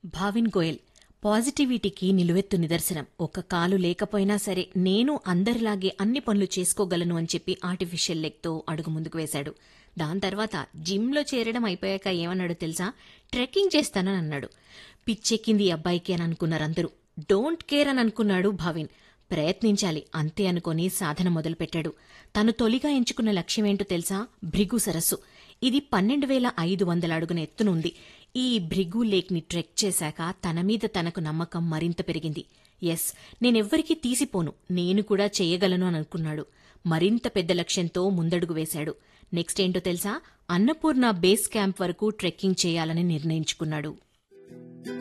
భావిన్ గోయల్ పాజిటివిటీకి నిలువెత్తు నిదర్శనం ఒక కాలు లేకపోయినా సరే నేను అందరిలాగే అన్ని పనులు చేసుకోగలను అని చెప్పి ఆర్టిఫిషియల్ లెగ్తో అడుగు ముందుకు వేశాడు దాని తర్వాత జిమ్లో చేరడం అయిపోయాక ఏమన్నాడు తెలుసా ట్రెక్కింగ్ చేస్తానని అన్నాడు పిచ్చెక్కింది ఈ అబ్బాయికి అని అనుకున్నారు అందరూ డోంట్ కేర్ అని అనుకున్నాడు భావిన్ ప్రయత్నించాలి అంతే అనుకొని సాధన మొదలుపెట్టాడు తను తొలిగా ఎంచుకున్న లక్ష్యమేంటో తెలుసా భృగు సరస్సు ఇది పన్నెండు వేల ఐదు వందల అడుగున ఎత్తునుంది ఈ భృగు లేక్ని ట్రెక్ చేశాక తన మీద తనకు నమ్మకం మరింత పెరిగింది ఎస్ నేనెవ్వరికీ తీసిపోను నేను కూడా చేయగలను అని అనుకున్నాడు మరింత పెద్ద లక్ష్యంతో ముందడుగు వేశాడు నెక్స్ట్ ఏంటో తెలుసా అన్నపూర్ణ బేస్ క్యాంప్ వరకు ట్రెక్కింగ్ చేయాలని నిర్ణయించుకున్నాడు